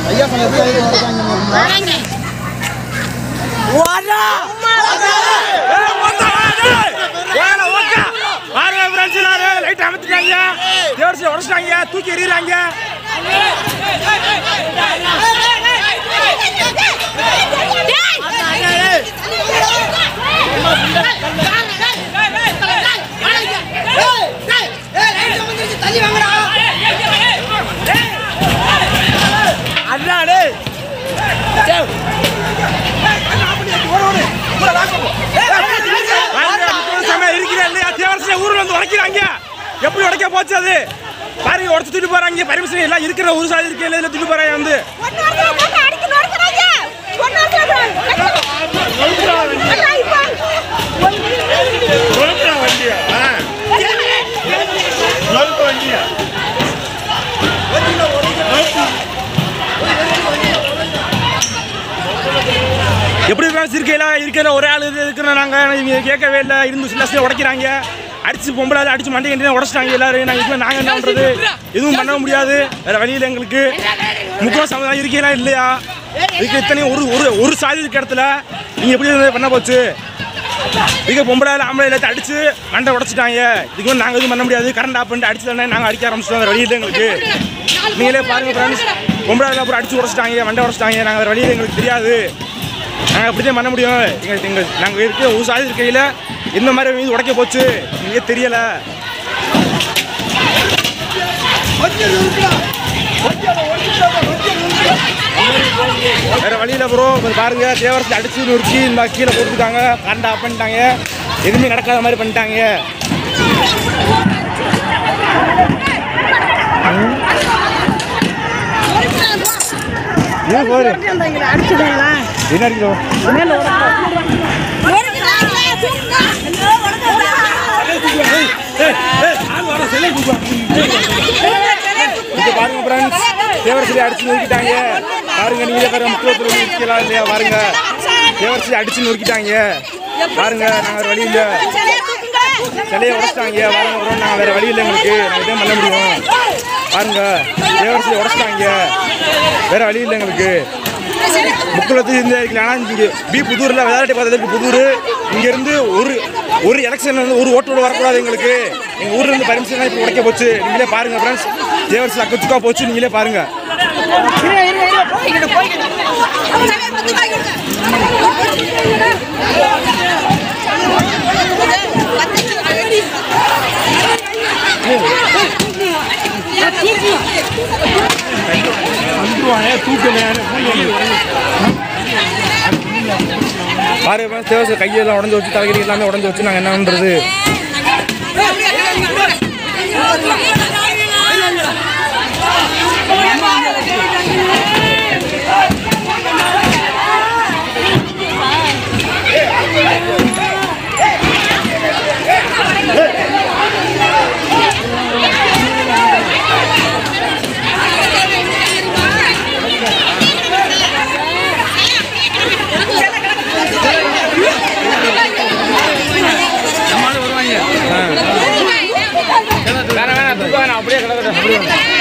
ஐயா சொல்ல எப்படி ஐயா இருக்காங்க தூக்கி எறிகிறாங்க அண்ணாடே இருக்கிறேன் இல்லையா தேவரசன ஊர்ல வந்து உடைக்கிறாங்க எப்படி உடைக்க போச்சு அது பாருங்க உடச்சு தூக்கிட்டு போறாங்க பர்மிஷன் எல்லாம் இருக்கிற ஒரு சாதி இருக்கே இல்லை தூக்கிட்டு போறாங்க வந்து எப்படி ஃப்ரெண்ட்ஸ் இருக்கையில இருக்கையில ஒரே ஆள் இது இருக்கிற நாங்கள் இவங்க கேட்கவே இல்லை இருந்து சில உடைக்கிறாங்க அடிச்சு பொம்பளை அடிச்சு மண்டை கட்டி உடச்சிட்டாங்க எல்லாரும் நாங்கள் இப்போ நாங்கள் என்ன பண்ணுறது எதுவும் பண்ண முடியாது வேற வழியில் எங்களுக்கு முக்கியம் சமுதாயம் இருக்கையெல்லாம் இல்லையா இதுக்கு இத்தனையும் ஒரு ஒரு ஒரு சாதி இருக்க இடத்துல நீங்கள் எப்படி இது பண்ண போச்சு இதுக்கு பொம்பளை ஆம்பளை எல்லாத்தையும் அடிச்சு மண்டை உடச்சிட்டாங்க இதுக்கு வந்து நாங்கள் எதுவும் பண்ண முடியாது கரண்ட் ஆஃப் பண்ணிட்டு அடிச்சு தானே நாங்கள் அடிக்க ஆரம்பிச்சிட்டோம் வேறு வழியில் எங்களுக்கு நீங்களே பாருங்க ஃப்ரெண்ட்ஸ் பொம்பளை அப்புறம் அடிச்சு உடச்சிட்டாங்க மண்டை உடச்சிட்டாங்க நாங்கள் வேறு வழியில் எங்களுக்கு தெரியாது நாங்கள் அப்படி தான் பண்ண முடியும் எங்கள் எங்கள் நாங்கள் இருக்க ஒரு சாதி இருக்கையில் இந்த மாதிரி மீது உடைக்க போச்சு எனக்கே தெரியலை வேற வழியில ப்ரோ கொஞ்சம் பாருங்க தேவரத்தை அடிச்சு நொறுக்கி இந்த மாதிரி கீழே போட்டுருக்காங்க கரண்ட் ஆஃப் பண்ணிட்டாங்க எதுவுமே நடக்காத மாதிரி பண்ணிட்டாங்க ஏன் போரு என்ன அடிக்கிறோம் இங்க பாருங்க ஃப்ரெண்ட்ஸ் தேவரசிலை அடிச்சு நொறுக்கிட்டாங்க பாருங்க நீங்களே பாருங்க முக்கியத்துவம் நிற்கலாம் இல்லையா பாருங்க தேவரசிலை அடிச்சு நொறுக்கிட்டாங்க பாருங்க நாங்க வேற வழி இல்ல சிலையை உடச்சிட்டாங்க பாருங்க bro, நாங்க வேற வழி இல்லை எங்களுக்கு நாங்க இதான் பண்ண முடியும் பாருங்க தேவரசிலை உடச்சிட்டாங்க வேற வழி இல்லை எங்களுக்கு முக்குளத்து இந்த இருக்கலாம் ஆனால் இங்கே பி புதூரில் விளையாட்டு பார்த்ததுக்கு புதூர் இங்கேருந்து ஒரு ஒரு எலெக்ஷன் வந்து ஒரு ஓட்டோட வரக்கூடாது எங்களுக்கு எங்கள் ஊர்ல இருந்து பர்மிஷன் இப்படி உடைக்க போச்சு நீங்களே பாருங்க ஃப்ரெண்ட்ஸ் தேவர்ஸ் அக்கச்சுக்கா போச்சு நீங்களே பாருங்க பாருங்க friends, தேவர்ஸ் கையெல்லாம் உடஞ்சு வச்சு தலைகறி எல்லாமே உடஞ்சு வச்சு நாங்கள் என்ன பண்ணுறது வேணாம் வேணாம் தூக்க வேணாம் அப்படியே கிடக்கட்டும் அப்படியே